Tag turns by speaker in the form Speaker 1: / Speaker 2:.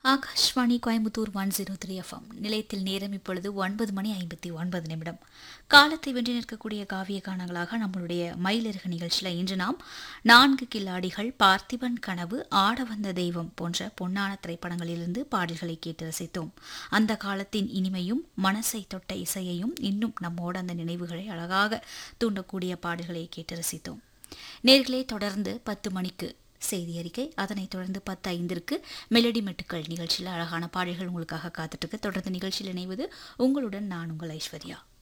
Speaker 1: Akashvani Coimbatore one zero three FM நிலையத்தில் நேரம் இப்பொழுது ஒன்பது மணி ஐம்பத்தி ஒன்பது நிமிடம் காலத்தை வென்று நிற்கக்கூடிய காவிய கானங்களாக நம்மளுடைய மயிலிறகு நிகழ்ச்சியில் இன்று நாம் நான்கு கில்லாடிகள் பார்த்திபன் கனவு ஆட வந்த தெய்வம் போன்ற பொன்னான திரைப்படங்களிலிருந்து பாடல்களை கேட்டு ரசித்தோம் அந்த காலத்தின் இனிமையும் மனசை தொட்ட இசையையும் இன்னும் நம்மோடு அந்த நினைவுகளை அழகாக தூண்டக்கூடிய பாடல்களை கேட்டு ரசித்தோம் நேர்களே தொடர்ந்து பத்து மணிக்கு செய்தி அறிக்கை அதனைத் தொடர்ந்து பத்து ஐந்திற்கு மெலடி மெட்டுக்கள் நிகழ்ச்சியில் அழகான பாடல்கள் உங்களுக்காக காத்துட்டு இருக்கு தொடர்ந்து நிகழ்ச்சியில் இணைவது உங்களுடன் நான் உங்கள் ஐஸ்வர்யா